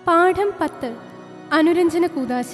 പാഠം പത്ത് അനുരഞ്ജന കൂതാശ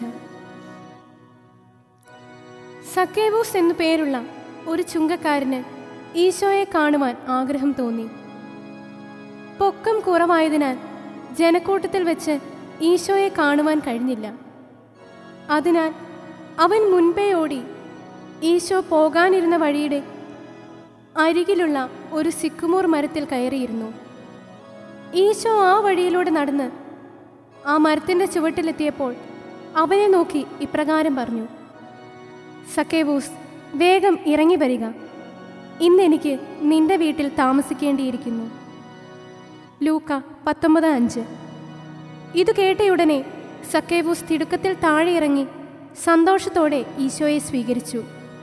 സക്കേവൂസ് എന്നു പേരുള്ള ഒരു ചുങ്കക്കാരന് ഈശോയെ കാണുവാൻ ആഗ്രഹം തോന്നി പൊക്കം കുറവായതിനാൽ ജനക്കൂട്ടത്തിൽ വെച്ച് ഈശോയെ കാണുവാൻ കഴിഞ്ഞില്ല അതിനാൽ അവൻ മുൻപേ ഓടി ഈശോ പോകാനിരുന്ന വഴിയുടെ അരികിലുള്ള ഒരു സിക്കുമൂർ മരത്തിൽ കയറിയിരുന്നു ഈശോ ആ വഴിയിലൂടെ നടന്ന് ആ മരത്തിൻ്റെ ചുവട്ടിലെത്തിയപ്പോൾ അവനെ നോക്കി ഇപ്രകാരം പറഞ്ഞു സക്കേവൂസ് വേഗം ഇറങ്ങി വരിക ഇന്നെനിക്ക് നിന്റെ വീട്ടിൽ താമസിക്കേണ്ടിയിരിക്കുന്നു ലൂക്ക പത്തൊമ്പത് അഞ്ച് ഇത് കേട്ടയുടനെ സക്കേവൂസ് തിടുക്കത്തിൽ താഴെ ഇറങ്ങി സന്തോഷത്തോടെ ഈശോയെ സ്വീകരിച്ചു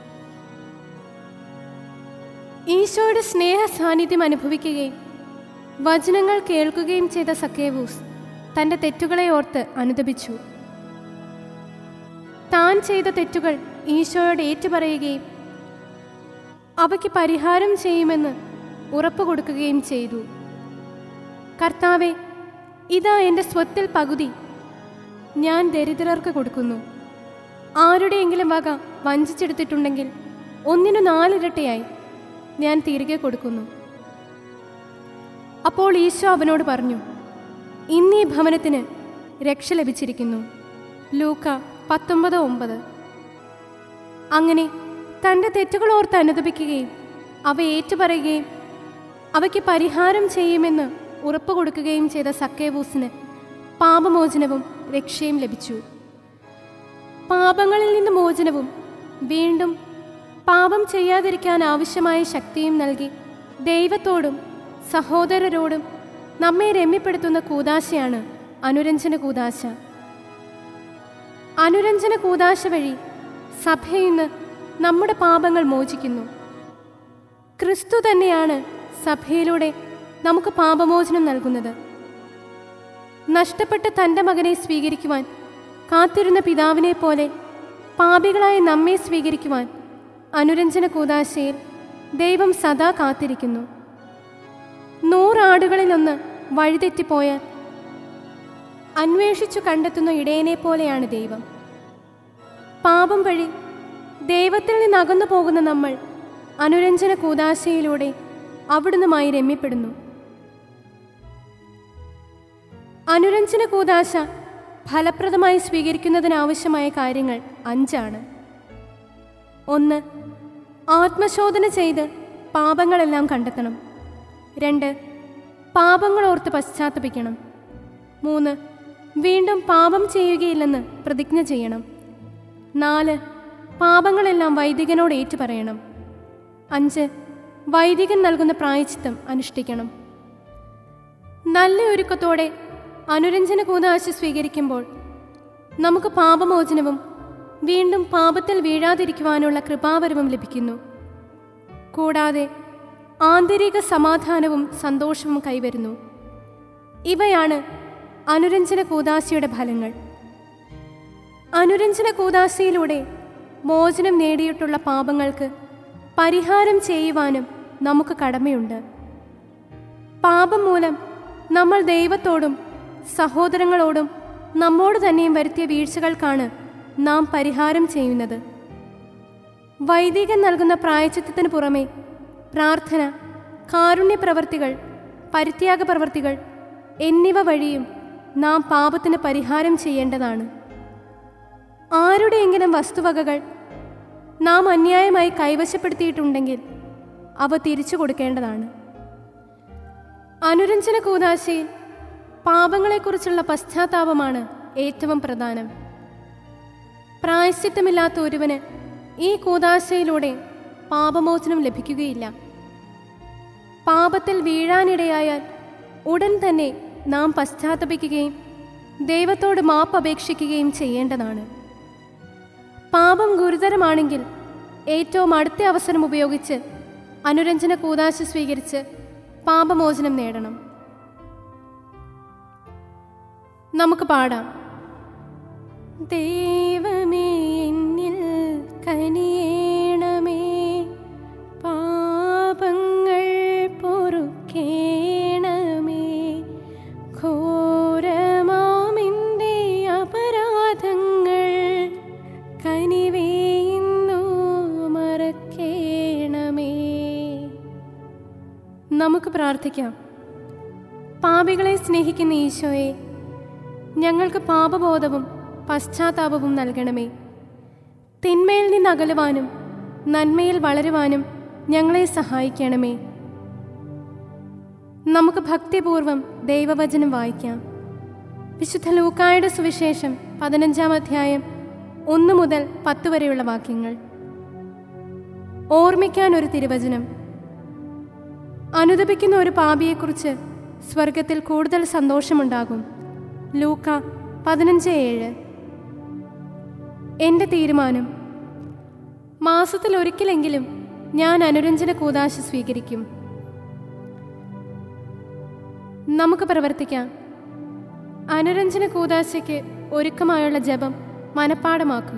ഈശോയുടെ സ്നേഹ സാന്നിധ്യം അനുഭവിക്കുകയും വചനങ്ങൾ കേൾക്കുകയും ചെയ്ത സക്കേവൂസ് തൻ്റെ തെറ്റുകളെ ഓർത്ത് അനുദപിച്ചു താൻ ചെയ്ത തെറ്റുകൾ ഈശോയോട് ഏറ്റുപറയുകയും അവയ്ക്ക് പരിഹാരം ചെയ്യുമെന്ന് ഉറപ്പു കൊടുക്കുകയും ചെയ്തു കർത്താവെ ഇതാ എൻ്റെ സ്വത്തിൽ പകുതി ഞാൻ ദരിദ്രർക്ക് കൊടുക്കുന്നു ആരുടെയെങ്കിലും വക വഞ്ചിച്ചെടുത്തിട്ടുണ്ടെങ്കിൽ ഒന്നിനു നാലിരട്ടയായി ഞാൻ തിരികെ കൊടുക്കുന്നു അപ്പോൾ ഈശോ അവനോട് പറഞ്ഞു ഇന്നീ ഭവനത്തിന് രക്ഷ ലഭിച്ചിരിക്കുന്നു ലൂക്ക പത്തൊമ്പത് ഒമ്പത് അങ്ങനെ തൻ്റെ തെറ്റുകൾ ഓർത്ത് അനുദപിക്കുകയും അവ ഏറ്റുപറയുകയും അവയ്ക്ക് പരിഹാരം ചെയ്യുമെന്ന് ഉറപ്പ് കൊടുക്കുകയും ചെയ്ത സക്കേവൂസിന് പാപമോചനവും രക്ഷയും ലഭിച്ചു പാപങ്ങളിൽ നിന്ന് മോചനവും വീണ്ടും പാപം ചെയ്യാതിരിക്കാൻ ആവശ്യമായ ശക്തിയും നൽകി ദൈവത്തോടും സഹോദരരോടും നമ്മെ രമ്യപ്പെടുത്തുന്ന കൂതാശയാണ് അനുരഞ്ജന കൂതാശ അനുരഞ്ജന കൂതാശ വഴി സഭയിൽ നിന്ന് നമ്മുടെ പാപങ്ങൾ മോചിക്കുന്നു ക്രിസ്തു തന്നെയാണ് സഭയിലൂടെ നമുക്ക് പാപമോചനം നൽകുന്നത് നഷ്ടപ്പെട്ട തൻ്റെ മകനെ സ്വീകരിക്കുവാൻ കാത്തിരുന്ന പിതാവിനെ പോലെ പാപികളായ നമ്മെ സ്വീകരിക്കുവാൻ അനുരഞ്ജന കൂതാശയിൽ ദൈവം സദാ കാത്തിരിക്കുന്നു നൂറാടുകളിലൊന്ന് വഴിതെറ്റിപ്പോയാൽ അന്വേഷിച്ചു കണ്ടെത്തുന്ന ഇടയനെ പോലെയാണ് ദൈവം പാപം വഴി ദൈവത്തിൽ നിന്ന് അകന്നു പോകുന്ന നമ്മൾ അനുരഞ്ജന കൂതാശയിലൂടെ അവിടുന്നുമായി രമ്യപ്പെടുന്നു അനുരഞ്ജന കൂതാശ ഫലപ്രദമായി സ്വീകരിക്കുന്നതിനാവശ്യമായ കാര്യങ്ങൾ അഞ്ചാണ് ഒന്ന് ആത്മശോധന ചെയ്ത് പാപങ്ങളെല്ലാം കണ്ടെത്തണം രണ്ട് പാപങ്ങൾ ഓർത്ത് പശ്ചാത്തപിക്കണം മൂന്ന് വീണ്ടും പാപം ചെയ്യുകയില്ലെന്ന് പ്രതിജ്ഞ ചെയ്യണം നാല് പാപങ്ങളെല്ലാം വൈദികനോട് ഏറ്റുപറയണം അഞ്ച് വൈദികൻ നൽകുന്ന പ്രായച്ചിത്തം അനുഷ്ഠിക്കണം നല്ല ഒരുക്കത്തോടെ അനുരഞ്ജന കൂതാശ സ്വീകരിക്കുമ്പോൾ നമുക്ക് പാപമോചനവും വീണ്ടും പാപത്തിൽ വീഴാതിരിക്കുവാനുള്ള കൃപാവരവും ലഭിക്കുന്നു കൂടാതെ ആന്തരിക സമാധാനവും സന്തോഷവും കൈവരുന്നു ഇവയാണ് അനുരഞ്ജന കൂതാശയുടെ ഫലങ്ങൾ അനുരഞ്ജന കൂതാശയിലൂടെ മോചനം നേടിയിട്ടുള്ള പാപങ്ങൾക്ക് പരിഹാരം ചെയ്യുവാനും നമുക്ക് കടമയുണ്ട് പാപം മൂലം നമ്മൾ ദൈവത്തോടും സഹോദരങ്ങളോടും നമ്മോട് തന്നെയും വരുത്തിയ വീഴ്ചകൾക്കാണ് നാം പരിഹാരം ചെയ്യുന്നത് വൈദികൻ നൽകുന്ന പ്രായച്ചിത്തത്തിന് പുറമെ പ്രാർത്ഥന കാരുണ്യ പ്രവർത്തികൾ പരിത്യാഗ പ്രവർത്തികൾ എന്നിവ വഴിയും നാം പാപത്തിന് പരിഹാരം ചെയ്യേണ്ടതാണ് ആരുടെയെങ്കിലും വസ്തുവകകൾ നാം അന്യായമായി കൈവശപ്പെടുത്തിയിട്ടുണ്ടെങ്കിൽ അവ തിരിച്ചു കൊടുക്കേണ്ടതാണ് അനുരഞ്ജന കൂതാശയിൽ പാപങ്ങളെക്കുറിച്ചുള്ള പശ്ചാത്താപമാണ് ഏറ്റവും പ്രധാനം പ്രായശ്ചിത്തമില്ലാത്ത ഒരുവന് ഈ കൂതാശയിലൂടെ പാപമോചനം ലഭിക്കുകയില്ല പാപത്തിൽ വീഴാനിടയായാൽ ഉടൻ തന്നെ നാം പശ്ചാത്തപിക്കുകയും ദൈവത്തോട് മാപ്പ് അപേക്ഷിക്കുകയും ചെയ്യേണ്ടതാണ് പാപം ഗുരുതരമാണെങ്കിൽ ഏറ്റവും അടുത്ത അവസരം ഉപയോഗിച്ച് അനുരഞ്ജന കൂതാശ സ്വീകരിച്ച് പാപമോചനം നേടണം നമുക്ക് പാടാം ദൈവമേ എന്നിൽ കനിയേണമേ പാപങ്ങൾ പൊറുക്കേണമേ ഘോരമാമീ പ്രാർത്ഥിക്കാം പാപികളെ സ്നേഹിക്കുന്ന ഈശോയെ ഞങ്ങൾക്ക് പാപബോധവും പശ്ചാത്താപവും നൽകണമേ തിന്മയിൽ നിന്ന് അകലുവാനും നന്മയിൽ വളരുവാനും ഞങ്ങളെ സഹായിക്കണമേ നമുക്ക് ഭക്തിപൂർവം ദൈവവചനം വായിക്കാം വിശുദ്ധ ലൂക്കായുടെ സുവിശേഷം പതിനഞ്ചാം അധ്യായം ഒന്ന് മുതൽ പത്ത് വരെയുള്ള വാക്യങ്ങൾ ഓർമ്മിക്കാൻ ഒരു തിരുവചനം അനുദപിക്കുന്ന ഒരു പാപിയെക്കുറിച്ച് സ്വർഗത്തിൽ കൂടുതൽ സന്തോഷമുണ്ടാകും ലൂക്ക പതിനഞ്ച് ഏഴ് എൻ്റെ തീരുമാനം മാസത്തിൽ ഒരിക്കലെങ്കിലും ഞാൻ അനുരഞ്ജന കൂതാശ സ്വീകരിക്കും നമുക്ക് പ്രവർത്തിക്കാം അനുരഞ്ജന കൂതാശയ്ക്ക് ഒരുക്കമായുള്ള ജപം മനഃപ്പാടമാക്കുക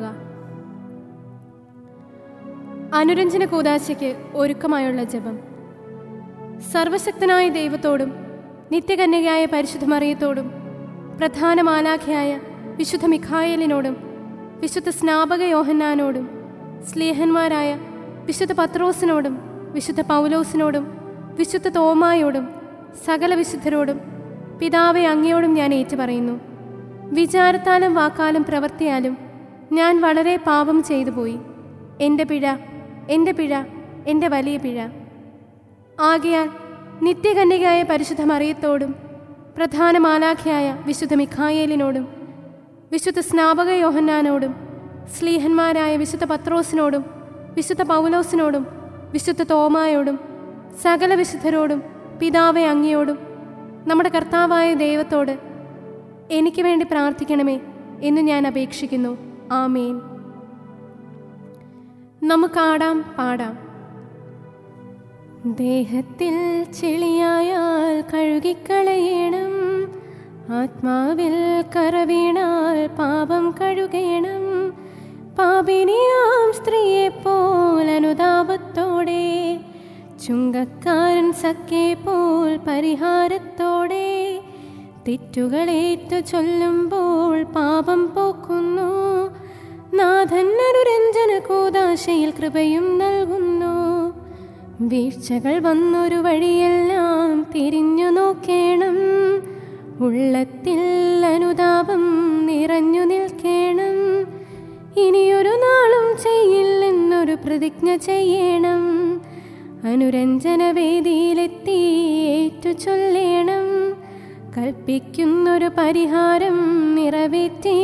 അനുരഞ്ജന കൂതാശയ്ക്ക് ഒരുക്കമായുള്ള ജപം സർവശക്തനായ ദൈവത്തോടും നിത്യകന്യകയായ പരിശുദ്ധ മറിയത്തോടും പ്രധാന മാലാഖയായ വിശുദ്ധ മിഖായേലിനോടും വിശുദ്ധ സ്നാപക യോഹന്നാനോടും സ്ലേഹന്മാരായ വിശുദ്ധ പത്രോസിനോടും വിശുദ്ധ പൗലോസിനോടും വിശുദ്ധ തോമായോടും സകല വിശുദ്ധരോടും പിതാവെ അങ്ങയോടും ഞാൻ ഏറ്റുപറയുന്നു വിചാരത്താലും വാക്കാലും പ്രവർത്തിയാലും ഞാൻ വളരെ പാപം ചെയ്തു പോയി എൻ്റെ പിഴ എൻ്റെ പിഴ എൻ്റെ വലിയ പിഴ ആകയാൽ നിത്യകന്യകയായ പരിശുദ്ധ മറിയത്തോടും പ്രധാന മാലാഖയായ വിശുദ്ധ മിഖായേലിനോടും വിശുദ്ധ സ്നാപക യോഹന്നാനോടും സ്ലീഹന്മാരായ വിശുദ്ധ പത്രോസിനോടും വിശുദ്ധ പൗലോസിനോടും വിശുദ്ധ തോമായോടും സകല വിശുദ്ധരോടും പിതാവെ അങ്ങയോടും നമ്മുടെ കർത്താവായ ദൈവത്തോട് എനിക്ക് വേണ്ടി പ്രാർത്ഥിക്കണമേ എന്ന് ഞാൻ അപേക്ഷിക്കുന്നു ആമേൻ നമുക്കാടാം പാടാം ദേഹത്തിൽ ചെളിയായാൽ കഴുകിക്കളയണം ആത്മാവിൽ കറവീണാൽ പാപം കഴുകണം പാപിനിയാം സ്ത്രീയെപ്പോൽ അനുതാപത്തോടെ ചുങ്കക്കാരൻ സഖ്യെ പോൽ പരിഹാരത്തോടെ തെറ്റുകളേറ്റു ചൊല്ലുമ്പോൾ പാപം പോക്കുന്നു നാഥൻ അനുരഞ്ജന കൂതാശയിൽ കൃപയും നൽകുന്നു വീഴ്ചകൾ വന്നൊരു വഴിയെല്ലാം തിരിഞ്ഞു നോക്കേണം ഉള്ളത്തിൽ അനുതാപം നിറഞ്ഞു നിൽക്കേണം ഇനിയൊരു നാളും ചെയ്യില്ലെന്നൊരു പ്രതിജ്ഞ ചെയ്യണം അനുരഞ്ജന വേദിയിലെത്തി ഏറ്റു ചൊല്ലേണം കൽപ്പിക്കുന്നൊരു പരിഹാരം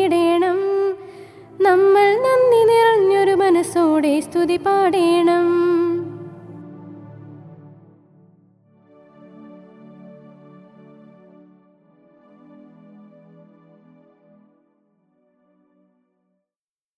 നിറവേറ്റിയിടേണം നമ്മൾ നന്ദി നിറഞ്ഞൊരു മനസ്സോടെ സ്തുതി പാടേണം